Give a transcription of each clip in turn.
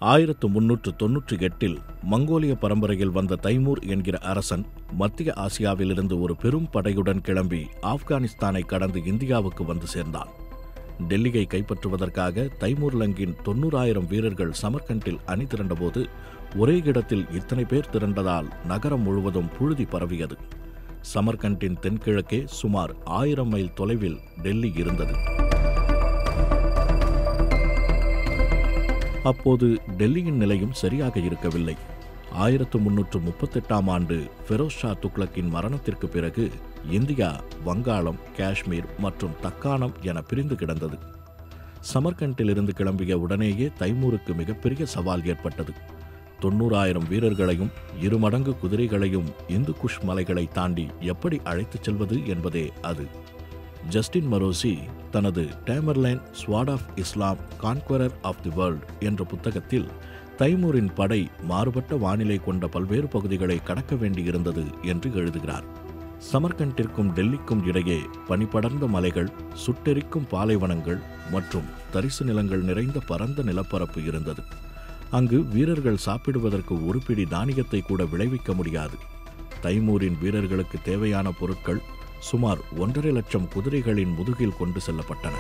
ஆயிரத்து முன்னூற்று தொன்னூற்றி எட்டில் மங்கோலிய பரம்பரையில் வந்த தைமூர் என்கிற அரசன் மத்திய ஆசியாவிலிருந்து ஒரு பெரும் படையுடன் கிளம்பி ஆப்கானிஸ்தானை கடந்து இந்தியாவுக்கு வந்து சேர்ந்தான் டெல்லியை கைப்பற்றுவதற்காக தைமூர் லங்கின் தொன்னூறாயிரம் வீரர்கள் சமர்கண்டில் அணி திரண்டபோது ஒரே இடத்தில் இத்தனை பேர் திரண்டதால் நகரம் முழுவதும் புழுதி பரவியது சமர்கண்டின் தென்கிழக்கே சுமார் ஆயிரம் மைல் தொலைவில் டெல்லி இருந்தது அப்போது டெல்லியின் நிலையும் சரியாக இருக்கவில்லை ஆயிரத்து முன்னூற்று முப்பத்தெட்டாம் ஆண்டு ஃபெரோஸ் ஷா துக்ளக்கின் மரணத்திற்கு பிறகு இந்தியா வங்காளம் காஷ்மீர் மற்றும் தக்காணம் என பிரிந்து கிடந்தது சமர்கண்டிலிருந்து கிளம்பிய உடனேயே தைமூருக்கு மிகப்பெரிய சவால் ஏற்பட்டது தொண்ணூறாயிரம் வீரர்களையும் இருமடங்கு குதிரைகளையும் இந்து குஷ் மலைகளை தாண்டி எப்படி அழைத்துச் செல்வது என்பதே அது ஜஸ்டின் மரோசி தனது Tamerlane sword of Islam conqueror of the world என்ற புத்தகத்தில் தைமூரின் படை மாறுபட்ட வானிலை கொண்ட பல்வேறு பகுதிகளை கடக்க வேண்டியிருந்தது என்று எழுதுகிறார் சமர்கண்டிற்கும் டெல்லிக்கும் இடையே பனிபடர்ந்த மலைகள் சுட்டெரிக்கும் பாலைவனங்கள் மற்றும் தரிசு நிலங்கள் நிறைந்த பரந்த நிலப்பரப்பு இருந்தது அங்கு வீரர்கள் சாப்பிடுவதற்கு ஒரு பிடி தானியத்தை கூட விளைவிக்க முடியாது தைமூரின் வீரர்களுக்கு தேவையான பொருட்கள் சுமார் ஒன்றரை லட்சம் குதிரைகளின் முதுகில் கொண்டு செல்லப்பட்டன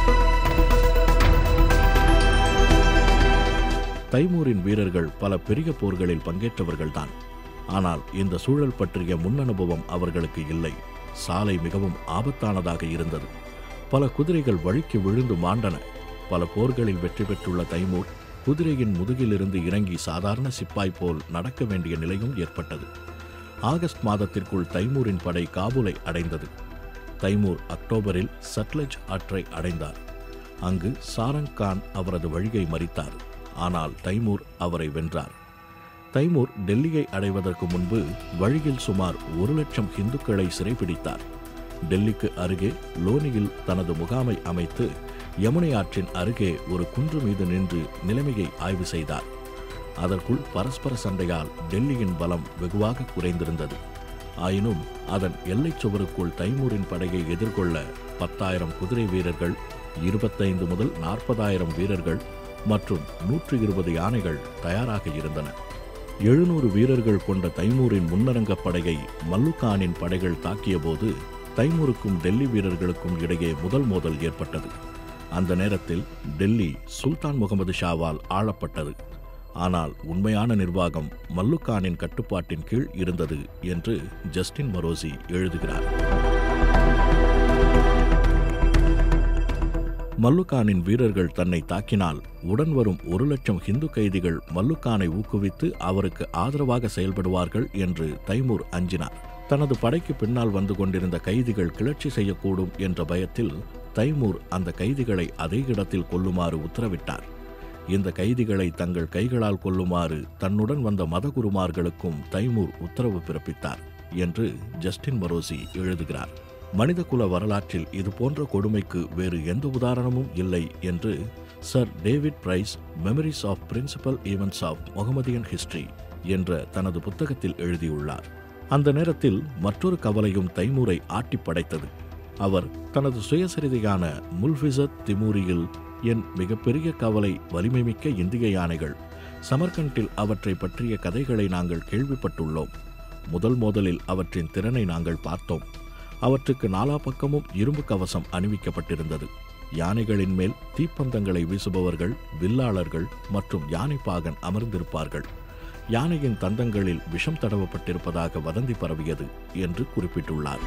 தைமூரின் வீரர்கள் பல பெரிய போர்களில் பங்கேற்றவர்கள்தான் ஆனால் இந்த சூழல் பற்றிய முன் அனுபவம் அவர்களுக்கு இல்லை சாலை மிகவும் ஆபத்தானதாக இருந்தது பல குதிரைகள் வழுக்கி விழுந்து மாண்டன பல போர்களில் வெற்றி பெற்றுள்ள தைமூர் குதிரையின் முதுகிலிருந்து இறங்கி சாதாரண சிப்பாய் போல் நடக்க வேண்டிய நிலையும் ஏற்பட்டது ஆகஸ்ட் மாதத்திற்குள் தைமூரின் படை காபூலை அடைந்தது தைமூர் அக்டோபரில் சட்லஜ் ஆற்றை அடைந்தார் அங்கு சாரங் கான் அவரது வழியை மறித்தார் ஆனால் தைமூர் அவரை வென்றார் தைமூர் டெல்லியை அடைவதற்கு முன்பு வழியில் சுமார் ஒரு லட்சம் இந்துக்களை சிறைபிடித்தார் டெல்லிக்கு அருகே லோனியில் தனது முகாமை அமைத்து யமுனை ஆற்றின் அருகே ஒரு குன்று மீது நின்று நிலைமையை ஆய்வு செய்தார் அதற்குள் பரஸ்பர சண்டையால் டெல்லியின் பலம் வெகுவாக குறைந்திருந்தது ஆயினும் அதன் எல்லைச் சுவருக்குள் தைமூரின் படையை எதிர்கொள்ள பத்தாயிரம் குதிரை வீரர்கள் இருபத்தைந்து முதல் நாற்பதாயிரம் வீரர்கள் மற்றும் நூற்று இருபது யானைகள் தயாராக இருந்தன எழுநூறு வீரர்கள் கொண்ட தைமூரின் முன்னரங்கப் படையை மல்லுகானின் படைகள் தாக்கியபோது தைமூருக்கும் டெல்லி வீரர்களுக்கும் இடையே முதல் மோதல் ஏற்பட்டது அந்த நேரத்தில் டெல்லி சுல்தான் முகமது ஷாவால் ஆளப்பட்டது ஆனால் உண்மையான நிர்வாகம் மல்லுகானின் கட்டுப்பாட்டின் கீழ் இருந்தது என்று ஜஸ்டின் மரோசி எழுதுகிறார் மல்லுகானின் வீரர்கள் தன்னை தாக்கினால் உடன் வரும் ஒரு லட்சம் ஹிந்து கைதிகள் மல்லுகானை ஊக்குவித்து அவருக்கு ஆதரவாக செயல்படுவார்கள் என்று தைமூர் அஞ்சினார் தனது படைக்கு பின்னால் வந்து கொண்டிருந்த கைதிகள் கிளர்ச்சி செய்யக்கூடும் என்ற பயத்தில் தைமூர் அந்த கைதிகளை அதே இடத்தில் கொல்லுமாறு உத்தரவிட்டார் இந்த கைதிகளை தங்கள் கைகளால் கொல்லுமாறு தன்னுடன் வந்த மதகுருமார்களுக்கும் தைமூர் உத்தரவு பிறப்பித்தார் என்று ஜஸ்டின் மரோசி எழுதுகிறார் மனிதகுல வரலாற்றில் இது போன்ற கொடுமைக்கு வேறு எந்த உதாரணமும் இல்லை என்று sir David Price memories of principal events of Mohammedan history என்ற தனது புத்தகத்தில் எழுதியுள்ளார் அந்த நேரத்தில் மற்றொரு கவலையும் தைமூரை ஆட்டி படைத்தது அவர் தனது சுயசரிதையான முல்ஃபிசத் திமூரியில் என் மிகப்பெரிய கவலை வலிமைமிக்க இந்திய யானைகள் சமர்கண்டில் அவற்றை பற்றிய கதைகளை நாங்கள் கேள்விப்பட்டுள்ளோம் முதல் மோதலில் அவற்றின் திறனை நாங்கள் பார்த்தோம் அவற்றுக்கு நாலா பக்கமும் இரும்பு கவசம் அணிவிக்கப்பட்டிருந்தது யானைகளின் மேல் தீப்பந்தங்களை வீசுபவர்கள் வில்லாளர்கள் மற்றும் யானைப்பாகன் அமர்ந்திருப்பார்கள் யானையின் தந்தங்களில் விஷம் தடவப்பட்டிருப்பதாக வதந்தி பரவியது என்று குறிப்பிட்டுள்ளார்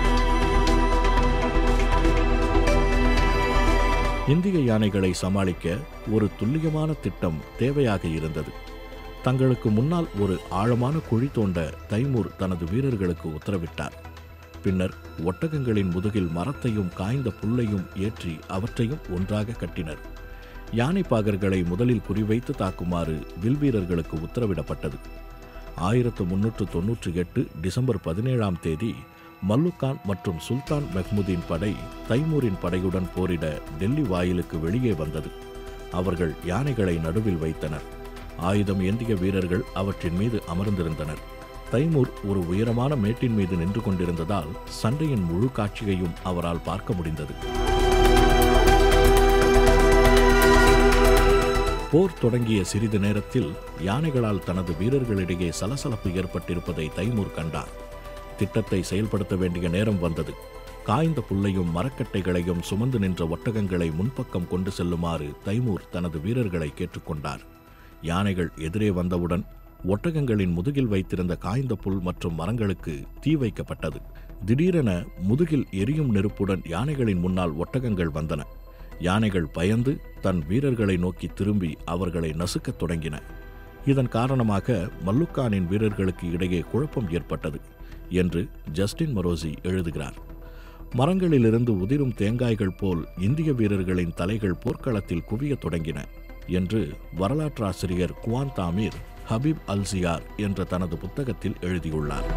இந்திய யானைகளை சமாளிக்க ஒரு துல்லியமான திட்டம் தேவையாக இருந்தது தங்களுக்கு முன்னால் ஒரு ஆழமான குழி தோண்ட தைமூர் தனது வீரர்களுக்கு உத்தரவிட்டார் பின்னர் ஒட்டகங்களின் முதுகில் மரத்தையும் காய்ந்த புல்லையும் ஏற்றி அவற்றையும் ஒன்றாக கட்டினர் யானைப்பாகர்களை முதலில் குறிவைத்து தாக்குமாறு வில்வீரர்களுக்கு உத்தரவிடப்பட்டது ஆயிரத்து முன்னூற்று தொன்னூற்றி எட்டு டிசம்பர் பதினேழாம் தேதி மல்லுகான் மற்றும் சுல்தான் மெஹ்முதின் படை தைமூரின் படையுடன் போரிட டெல்லி வாயிலுக்கு வெளியே வந்தது அவர்கள் யானைகளை நடுவில் வைத்தனர் ஆயுதம் ஏந்திய வீரர்கள் அவற்றின் மீது அமர்ந்திருந்தனர் தைமூர் ஒரு உயரமான மேட்டின் மீது நின்று கொண்டிருந்ததால் சண்டையின் முழு காட்சியையும் அவரால் பார்க்க முடிந்தது போர் தொடங்கிய சிறிது நேரத்தில் யானைகளால் தனது வீரர்களிடையே சலசலப்பு ஏற்பட்டிருப்பதை தைமூர் கண்டார் திட்டத்தை செயல்படுத்த வேண்டிய நேரம் வந்தது காய்ந்த புல்லையும் மரக்கட்டைகளையும் சுமந்து நின்ற ஒட்டகங்களை முன்பக்கம் கொண்டு செல்லுமாறு தைமூர் தனது வீரர்களை கேட்டுக்கொண்டார் யானைகள் எதிரே வந்தவுடன் ஒட்டகங்களின் முதுகில் வைத்திருந்த காய்ந்த புல் மற்றும் மரங்களுக்கு தீ வைக்கப்பட்டது திடீரென முதுகில் எரியும் நெருப்புடன் யானைகளின் முன்னால் ஒட்டகங்கள் வந்தன யானைகள் பயந்து தன் வீரர்களை நோக்கி திரும்பி அவர்களை நசுக்கத் தொடங்கின இதன் காரணமாக மல்லுக்கானின் வீரர்களுக்கு இடையே குழப்பம் ஏற்பட்டது என்று ஜஸ்டின் மரோசி எழுதுகிறார் மரங்களிலிருந்து உதிரும் தேங்காய்கள் போல் இந்திய வீரர்களின் தலைகள் போர்க்களத்தில் குவியத் தொடங்கின என்று வரலாற்றாசிரியர் குவான் தாமீர் ஹபீப் அல்சியார் என்ற தனது புத்தகத்தில் எழுதியுள்ளார்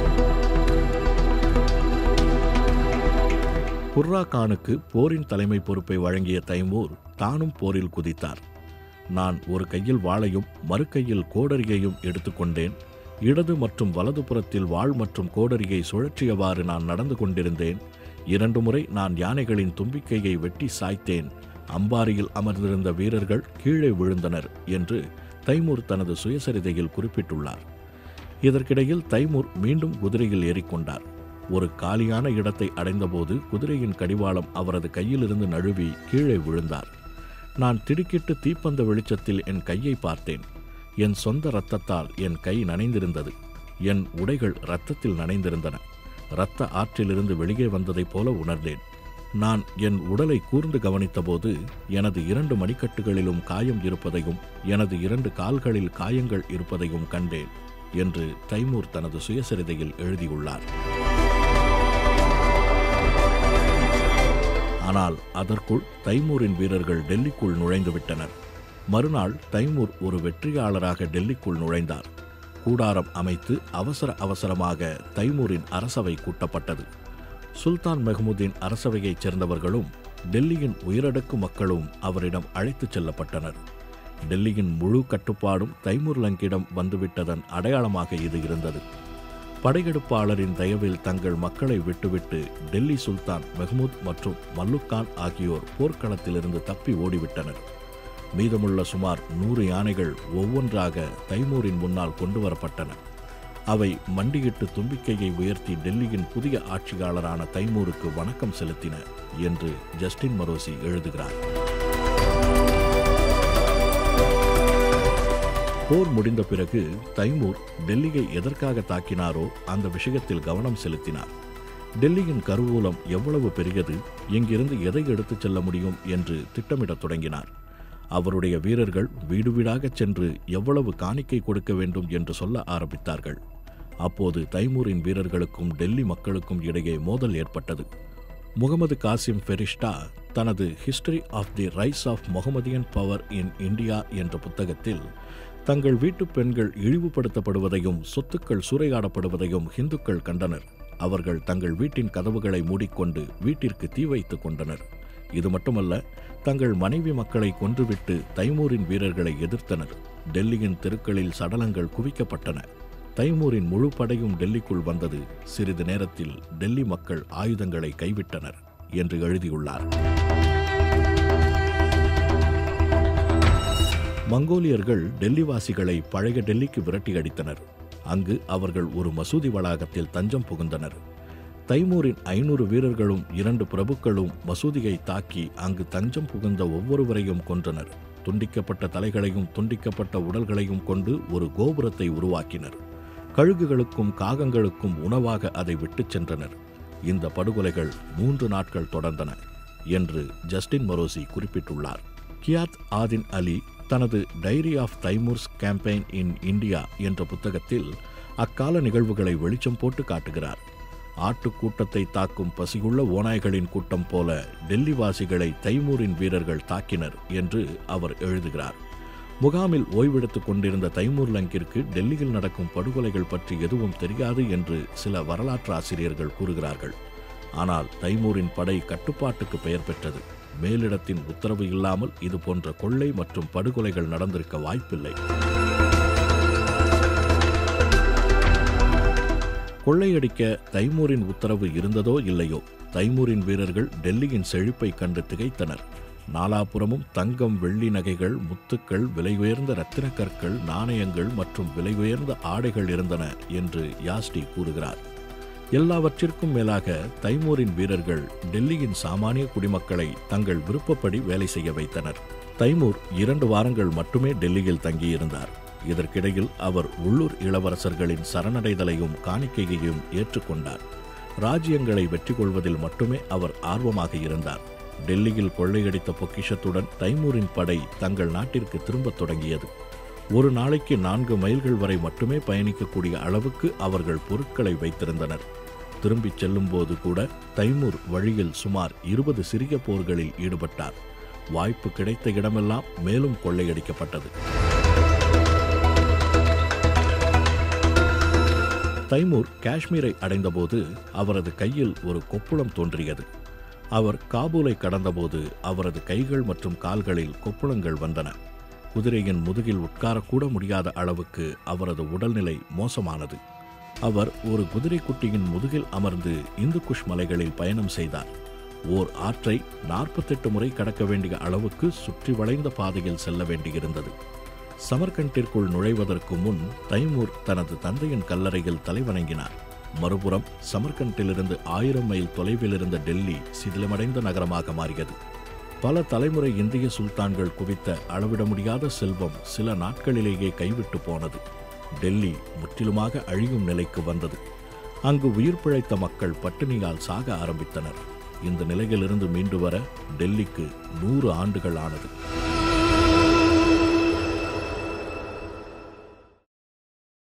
குர்ரா கானுக்கு போரின் தலைமை பொறுப்பை வழங்கிய தைமூர் தானும் போரில் குதித்தார் நான் ஒரு கையில் வாளையும் மறு கையில் கோடரியையும் எடுத்துக்கொண்டேன் இடது மற்றும் வலது புறத்தில் வாள் மற்றும் கோடரியை சுழற்றியவாறு நான் நடந்து கொண்டிருந்தேன் இரண்டு முறை நான் யானைகளின் தும்பிக்கையை வெட்டி சாய்த்தேன் அம்பாரியில் அமர்ந்திருந்த வீரர்கள் கீழே விழுந்தனர் என்று தைமூர் தனது சுயசரிதையில் குறிப்பிட்டுள்ளார் இதற்கிடையில் தைமூர் மீண்டும் குதிரையில் ஏறிக்கொண்டார் ஒரு காலியான இடத்தை அடைந்தபோது குதிரையின் கடிவாளம் அவரது கையிலிருந்து நழுவி கீழே விழுந்தார் நான் திடுக்கிட்டு தீப்பந்த வெளிச்சத்தில் என் கையை பார்த்தேன் என் சொந்த இரத்தத்தால் என் கை நனைந்திருந்தது என் உடைகள் இரத்தத்தில் நனைந்திருந்தன இரத்த ஆற்றிலிருந்து வெளியே வந்ததைப் போல உணர்ந்தேன் நான் என் உடலை கூர்ந்து கவனித்தபோது எனது இரண்டு மணிக்கட்டுகளிலும் காயம் இருப்பதையும் எனது இரண்டு கால்களில் காயங்கள் இருப்பதையும் கண்டேன் என்று தைமூர் தனது சுயசரிதையில் எழுதியுள்ளார் ஆனால் அதற்குள் தைமூரின் வீரர்கள் டெல்லிக்குள் நுழைந்து விட்டனர் மறுநாள் தைமூர் ஒரு வெற்றியாளராக டெல்லிக்குள் நுழைந்தார் கூடாரம் அமைத்து அவசர அவசரமாக தைமூரின் அரசவை கூட்டப்பட்டது சுல்தான் மெஹ்மூதின் அரசவையைச் சேர்ந்தவர்களும் டெல்லியின் உயரடுக்கு மக்களும் அவரிடம் அழைத்துச் செல்லப்பட்டனர் டெல்லியின் முழு கட்டுப்பாடும் தைமூர் லங்கிடம் வந்துவிட்டதன் அடையாளமாக இது இருந்தது படையெடுப்பாளரின் தயவில் தங்கள் மக்களை விட்டுவிட்டு டெல்லி சுல்தான் மெஹ்மூத் மற்றும் மல்லுக்கான் ஆகியோர் போர்க்களத்திலிருந்து தப்பி ஓடிவிட்டனர் மீதமுள்ள சுமார் நூறு யானைகள் ஒவ்வொன்றாக தைமூரின் முன்னால் கொண்டு வரப்பட்டன அவை மண்டியிட்டு தும்பிக்கையை உயர்த்தி டெல்லியின் புதிய ஆட்சியாளரான தைமூருக்கு வணக்கம் செலுத்தின என்று ஜஸ்டின் மரோசி எழுதுகிறார் போர் முடிந்த பிறகு தைமூர் டெல்லியை எதற்காக தாக்கினாரோ அந்த விஷயத்தில் கவனம் செலுத்தினார் டெல்லியின் கருவூலம் எவ்வளவு பெரியது இங்கிருந்து எதை எடுத்துச் செல்ல முடியும் என்று திட்டமிடத் தொடங்கினார் அவருடைய வீரர்கள் வீடு வீடாகச் சென்று எவ்வளவு காணிக்கை கொடுக்க வேண்டும் என்று சொல்ல ஆரம்பித்தார்கள் அப்போது தைமூரின் வீரர்களுக்கும் டெல்லி மக்களுக்கும் இடையே மோதல் ஏற்பட்டது முகமது காசிம் ஃபெரிஷ்டா தனது history of the rise of Mohammedan power in India என்ற புத்தகத்தில் தங்கள் வீட்டுப் பெண்கள் இழிவுபடுத்தப்படுவதையும் சொத்துக்கள் சூறையாடப்படுவதையும் ஹிந்துக்கள் கண்டனர் அவர்கள் தங்கள் வீட்டின் கதவுகளை மூடிக்கொண்டு வீட்டிற்கு தீ வைத்துக் கொண்டனர் இது மட்டுமல்ல தங்கள் மனைவி மக்களை கொன்றுவிட்டு தைமூரின் வீரர்களை எதிர்த்தனர் டெல்லியின் தெருக்களில் சடலங்கள் குவிக்கப்பட்டன தைமூரின் முழு படையும் டெல்லிக்குள் வந்தது சிறிது நேரத்தில் டெல்லி மக்கள் ஆயுதங்களை கைவிட்டனர் என்று எழுதியுள்ளார் மங்கோலியர்கள் டெல்லிவாசிகளை பழைய டெல்லிக்கு விரட்டி அடித்தனர் அங்கு அவர்கள் ஒரு மசூதி வளாகத்தில் தஞ்சம் புகுந்தனர் தைமூரின் ஐநூறு வீரர்களும் இரண்டு பிரபுக்களும் மசூதியை தாக்கி அங்கு தஞ்சம் புகுந்த ஒவ்வொருவரையும் கொன்றனர் துண்டிக்கப்பட்ட தலைகளையும் துண்டிக்கப்பட்ட உடல்களையும் கொண்டு ஒரு கோபுரத்தை உருவாக்கினர் கழுகுகளுக்கும் காகங்களுக்கும் உணவாக அதை விட்டுச் சென்றனர் இந்த படுகொலைகள் மூன்று நாட்கள் தொடர்ந்தன என்று ஜஸ்டின் மரோசி குறிப்பிட்டுள்ளார் கியாத் ஆதின் அலி தனது diary of Timur's campaign in India என்ற புத்தகத்தில் அக்கால நிகழ்வுகளை வெளிச்சம் போட்டு காட்டுகிறார் ஆட்டுக்கூட்டத்தை தாக்கும் பசியுள்ள ஓநாய்களின் கூட்டம் போல டெல்லிவாசிகளை தைமூரின் வீரர்கள் தாக்கினர் என்று அவர் எழுதுகிறார் முகாமில் ஓய்வெடுத்துக் கொண்டிருந்த தைமூர் லங்கிற்கு டெல்லியில் நடக்கும் படுகொலைகள் பற்றி எதுவும் தெரியாது என்று சில வரலாற்று ஆசிரியர்கள் கூறுகிறார்கள் ஆனால் தைமூரின் படை கட்டுப்பாட்டுக்கு பெயர் பெற்றது மேலிடத்தின் உத்தரவு இல்லாமல் இது போன்ற கொள்ளை மற்றும் படுகொலைகள் நடந்திருக்க வாய்ப்பில்லை கொள்ளையடிக்க தைமூரின் உத்தரவு இருந்ததோ இல்லையோ தைமூரின் வீரர்கள் டெல்லியின் செழிப்பை கண்டு திகைத்தனர் நாலாபுறமும் தங்கம் வெள்ளி நகைகள் முத்துக்கள் விலை உயர்ந்த ரத்தின கற்கள் நாணயங்கள் மற்றும் விலை உயர்ந்த ஆடைகள் இருந்தன என்று யாஸ்டி கூறுகிறார் எல்லாவற்றிற்கும் மேலாக தைமூரின் வீரர்கள் டெல்லியின் சாமானிய குடிமக்களை தங்கள் விருப்பப்படி வேலை செய்ய வைத்தனர் தைமூர் இரண்டு வாரங்கள் மட்டுமே டெல்லியில் தங்கியிருந்தார் இதற்கிடையில் அவர் உள்ளூர் இளவரசர்களின் சரணடைதலையும் காணிக்கையையும் ஏற்றுக்கொண்டார் ராஜ்யங்களை வெற்றி கொள்வதில் மட்டுமே அவர் ஆர்வமாக இருந்தார் டெல்லியில் கொள்ளையடித்த பொக்கிஷத்துடன் தைமூரின் படை தங்கள் நாட்டிற்கு திரும்பத் தொடங்கியது ஒரு நாளைக்கு நான்கு மைல்கள் வரை மட்டுமே பயணிக்கக்கூடிய அளவுக்கு அவர்கள் பொருட்களை வைத்திருந்தனர் திரும்பிச் செல்லும்போது கூட தைமூர் வழியில் சுமார் இருபது சிறிய போர்களில் ஈடுபட்டார் வாய்ப்பு கிடைத்த இடமெல்லாம் மேலும் கொள்ளையடிக்கப்பட்டது தைமூர் காஷ்மீரை அடைந்தபோது அவரது கையில் ஒரு கொப்புளம் தோன்றியது அவர் காபூலை கடந்தபோது அவரது கைகள் மற்றும் கால்களில் கொப்புளங்கள் வந்தன குதிரையின் முதுகில் உட்காரக்கூட முடியாத அளவுக்கு அவரது உடல்நிலை மோசமானது அவர் ஒரு குதிரை குட்டியின் முதுகில் அமர்ந்து இந்துக்குஷ் மலைகளில் பயணம் செய்தார் ஓர் ஆற்றை நாற்பத்தெட்டு முறை கடக்க வேண்டிய அளவுக்கு சுற்றி வளைந்த பாதையில் செல்ல வேண்டியிருந்தது சமர்கண்டிற்குள் நுழைவதற்கு முன் தைமூர் தனது தந்தையின் கல்லறையில் தலைவணங்கினார் மறுபுறம் சமர்கண்டிலிருந்து ஆயிரம் மைல் தொலைவில் இருந்த டெல்லி சிதிலமடைந்த நகரமாக மாறியது பல தலைமுறை இந்திய சுல்தான்கள் குவித்த அளவிட முடியாத செல்வம் சில நாட்களிலேயே கைவிட்டு போனது டெல்லி முற்றிலுமாக அழியும் நிலைக்கு வந்தது அங்கு உயிர் பிழைத்த மக்கள் பட்டினியால் சாக ஆரம்பித்தனர் இந்த நிலையிலிருந்து மீண்டு வர டெல்லிக்கு நூறு ஆண்டுகள் ஆனது